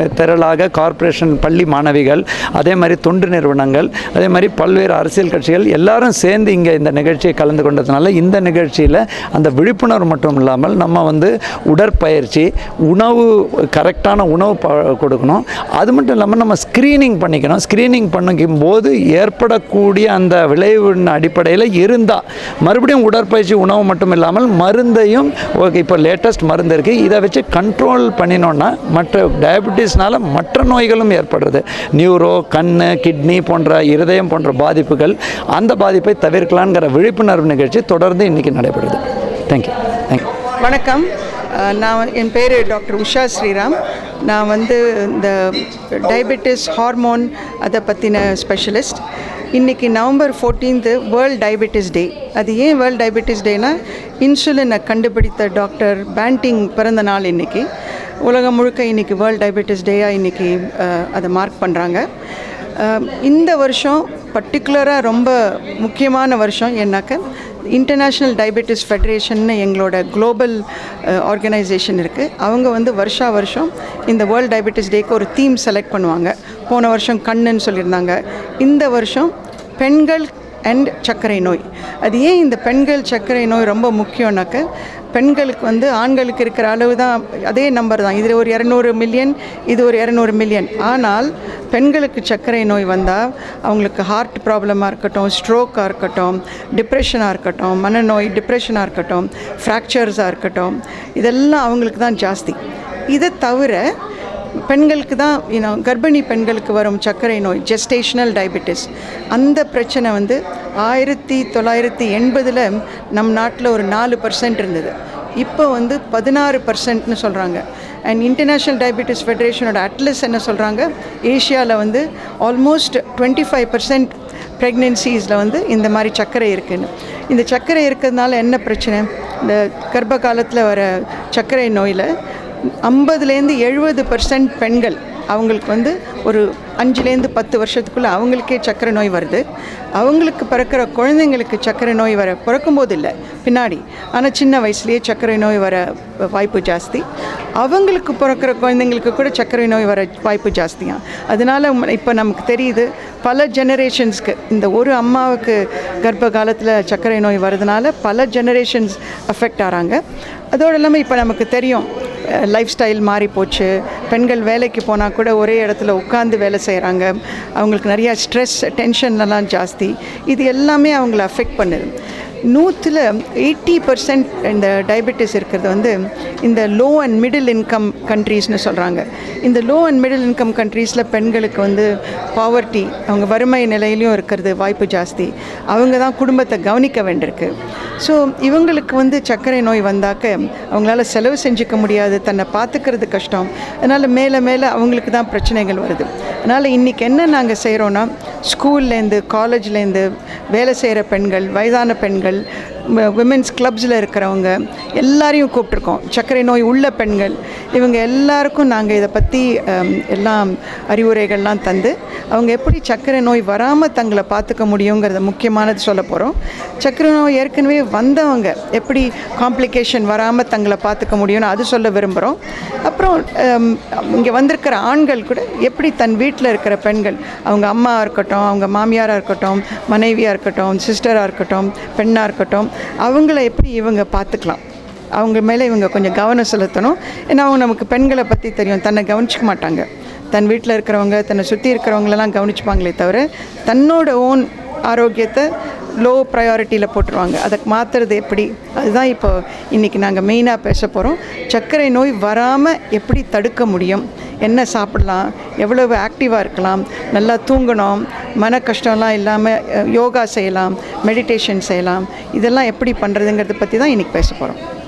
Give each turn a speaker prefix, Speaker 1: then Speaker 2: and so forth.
Speaker 1: திரளாக கார்ப்பரேஷன் பள்ளி மாணவிகள் அதே மாதிரி தொண்டு நிறுவனங்கள் அதே மாதிரி பல்வேறு அரசியல் கட்சிகள் எல்லாரும் சேர்ந்து இங்கே இந்த நிகழ்ச்சியை கலந்து கொண்டதுனால இந்த நிகழ்ச்சியில் அந்த விழிப்புணர்வு மட்டும் இல்லாமல் நம்ம வந்து உடற்பயிற்சி உணவு கரெக்டான உணவு ப கொடுக்கணும் அது மட்டும் இல்லாமல் நம்ம ஸ்க்ரீனிங் பண்ணிக்கணும் ஸ்க்ரீனிங் பண்ணிக்கும் போது ஏற்படக்கூடிய அந்த விளைவின் அடிப்படையில் இருந்தால் மறுபடியும் உடற்பயிற்சி உணவு மட்டும் இல்லாமல் மருந்தையும் ஓகே இப்போ லேட்டஸ்ட் மருந்து இருக்குது இதை வச்சு கண்ட்ரோல் பண்ணினோன்னா மற்ற டயபெட்டிஸ்னால மற்ற நோய்களும் ஏற்படுறது நியூரோ கண் கிட்னி போன்ற இருதயம் போன்ற பாதிப்புகள் அந்த பாதிப்பை தவிர்க்கலாங்கிற விழிப்புணர்வு நிகழ்ச்சி தொடர்ந்து இன்றைக்கி நடைபெறுது தேங்க்யூ தேங்க்யூ
Speaker 2: வணக்கம் அஹ் நான் என் பேர் டாக்டர் உஷா ஸ்ரீராம் நான் வந்து இந்த டயபெட்டிஸ் ஹார்மோன் அதை பற்றின ஸ்பெஷலிஸ்ட் இன்றைக்கி November fourteenth world diabetes day அது ஏன் வேர்ல்ட் டயபெட்டிஸ் டேனா இன்சுலினை கண்டுபிடித்த டாக்டர் பேண்டிங் பிறந்த நாள் இன்றைக்கி உலகம் முழுக்க இன்றைக்கி வேர்ல்ட் டயபெட்டிஸ் டேயாக இன்றைக்கி அதை மார்க் பண்ணுறாங்க அஹ் இந்த வருஷம் பர்டிகுலராக ரொம்ப முக்கியமான வருஷம் ஏன்னாக்க இன்டர்நேஷ்னல் டயபெட்டிஸ் ஃபெடரேஷன் எங்களோட குளோபல் ஆர்கனைசேஷன் இருக்குது அவங்க வந்து வருஷா வருஷம் இந்த வேர்ல்ட் டயபெட்டிஸ் டேக்கு ஒரு தீம் செலக்ட் பண்ணுவாங்க போன வருஷம் கண்ணுன்னு சொல்லியிருந்தாங்க இந்த வருஷம் பெண்கள் அண்ட் சர்க்கரை நோய் அது ஏன் இந்த பெண்கள் சர்க்கரை நோய் ரொம்ப முக்கியம்னாக்க பெண்களுக்கு வந்து ஆண்களுக்கு இருக்கிற அளவு தான் அதே நம்பர் தான் இது ஒரு இரநூறு மில்லியன் இது ஒரு இரநூறு மில்லியன் ஆனால் பெண்களுக்கு சர்க்கரை நோய் வந்தால் அவங்களுக்கு ஹார்ட் ப்ராப்ளமாக இருக்கட்டும் ஸ்ட்ரோக்காக இருக்கட்டும் டிப்ரெஷனாக இருக்கட்டும் மனநோய் டிப்ரெஷனாக இருக்கட்டும் ஃப்ராக்சர்ஸாக இருக்கட்டும் இதெல்லாம் அவங்களுக்கு தான் ஜாஸ்தி இதை தவிர பெண்களுக்கு தான் யூனோ கர்ப்பிணி பெண்களுக்கு வரும் சர்க்கரை நோய் ஜெஸ்டேஷனல் டயபெட்டிஸ் அந்த பிரச்சனை வந்து ஆயிரத்தி தொள்ளாயிரத்தி எண்பதில் நம் நாட்டில் ஒரு நாலு பர்சன்ட் இருந்தது இப்போ வந்து பதினாறு பர்சன்ட்னு சொல்கிறாங்க அண்ட் இன்டர்நேஷ்னல் டயபெட்டிஸ் ஃபெடரேஷனோட அட்லஸ் என்ன சொல்கிறாங்க ஏஷியாவில் வந்து ஆல்மோஸ்ட் டுவெண்ட்டி ஃபைவ் பர்சன்ட் ப்ரெக்னென்சிஸில் வந்து இந்த மாதிரி சர்க்கரை இருக்குன்னு இந்த சர்க்கரை இருக்கிறதுனால என்ன பிரச்சனை இந்த கர்ப்ப காலத்தில் வர சர்க்கரை நோயில் ஐம்பதுலேருந்து எழுபது பர்சன்ட் பெண்கள் அவங்களுக்கு வந்து ஒரு அஞ்சுலேருந்து பத்து வருஷத்துக்குள்ளே அவங்களுக்கே சர்க்கரை நோய் வருது அவங்களுக்கு பிறக்கிற குழந்தைங்களுக்கு சர்க்கரை நோய் வர பிறக்கும்போது இல்லை பின்னாடி ஆனால் சின்ன வயசுலேயே சர்க்கரை நோய் வர வாய்ப்பு ஜாஸ்தி அவங்களுக்கு பிறக்கிற குழந்தைங்களுக்கு கூட சர்க்கரை நோய் வர வாய்ப்பு ஜாஸ்தியாக அதனால் இப்போ நமக்கு தெரியுது பல ஜெனரேஷன்ஸ்க்கு இந்த ஒரு அம்மாவுக்கு கர்ப்ப காலத்தில் சர்க்கரை நோய் வரதுனால பல ஜெனரேஷன்ஸ் அஃபெக்ட் ஆகிறாங்க அதோடு இல்லாமல் இப்போ நமக்கு தெரியும் லைஃப் ஸ்டைல் மாறி போச்சு பெண்கள் வேலைக்கு போனால் கூட ஒரே இடத்துல உட்காந்து வேலை செய்கிறாங்க அவங்களுக்கு நிறையா ஸ்ட்ரெஸ் டென்ஷன்லாம் ஜாஸ்தி இது எல்லாமே அவங்கள அஃபெக்ட் பண்ணுது நூற்றில் எயிட்டி பர்சன்ட் இந்த டயபெட்டிஸ் இருக்கிறது வந்து இந்த லோ அண்ட் மிடில் இன்கம் கண்ட்ரீஸ்னு சொல்கிறாங்க இந்த லோ அண்ட் மிடில் இன்கம் கண்ட்ரீஸில் பெண்களுக்கு வந்து பாவர்ட்டி அவங்க வறுமை நிலையிலையும் இருக்கிறது வாய்ப்பு ஜாஸ்தி அவங்க தான் குடும்பத்தை கவனிக்க வேண்டியிருக்கு ஸோ இவங்களுக்கு வந்து சர்க்கரை நோய் வந்தாக்க அவங்களால செலவு செஞ்சுக்க முடியாது தன்னை பார்த்துக்கிறது கஷ்டம் அதனால் மேலே மேலே அவங்களுக்கு தான் பிரச்சனைகள் வருது அதனால் இன்றைக்கி என்ன நாங்கள் செய்கிறோன்னா ஸ்கூல்லேருந்து காலேஜ்லேருந்து வேலை செய்கிற பெண்கள் வயதான பெண்கள் விமென்ஸ் கிளப்ஸில் இருக்கிறவங்க எல்லாரையும் கூப்பிட்ருக்கோம் சர்க்கரை நோய் உள்ள பெண்கள் இவங்க எல்லாருக்கும் நாங்கள் இதை பற்றி எல்லாம் அறிவுரைகள்லாம் தந்து அவங்க எப்படி சர்க்கரை நோய் வராமல் தங்களை பார்த்துக்க முடியுங்கிறத முக்கியமானது சொல்ல போகிறோம் சர்க்கரை நோய் ஏற்கனவே வந்தவங்க எப்படி காம்ப்ளிகேஷன் வராமல் தங்களை பார்த்துக்க முடியும்னு அது சொல்ல விரும்புகிறோம் அப்புறம் இங்கே வந்திருக்கிற ஆண்கள் கூட எப்படி தன் வீட்டில் இருக்கிற பெண்கள் அவங்க அம்மா இருக்கட்டும் அவங்க மாமியாராக இருக்கட்டும் மனைவியாக இருக்கட்டும் சிஸ்டராக இருக்கட்டும் பெண்ணாக இருக்கட்டும் அவங்கள எப்படி இவங்க பார்த்துக்கலாம் அவங்க மேலே இவங்க கொஞ்சம் கவனம் செலுத்தணும் ஏன்னா அவங்க நமக்கு பெண்களை பற்றி தெரியும் தன்னை கவனிச்சிக்க மாட்டாங்க தன் வீட்டில் இருக்கிறவங்க தன்னை சுற்றி இருக்கிறவங்களெல்லாம் கவனிச்சுப்பாங்களே தவிர தன்னோட ஓன் ஆரோக்கியத்தை லோ ப்ரையாரிட்டியில் போட்டுருவாங்க அதுக்கு மாற்றுறது எப்படி அதுதான் இப்போ இன்றைக்கி நாங்கள் மெயினாக பேச போகிறோம் சர்க்கரை நோய் வராமல் எப்படி தடுக்க முடியும் என்ன சாப்பிடலாம் எவ்வளவு ஆக்டிவாக இருக்கலாம் நல்லா தூங்கணும் மன கஷ்டம்லாம் இல்லாமல் யோகா செய்யலாம் மெடிடேஷன் செய்யலாம் இதெல்லாம் எப்படி பண்ணுறதுங்கிறத பற்றி தான் இன்றைக்கி பேச போகிறோம்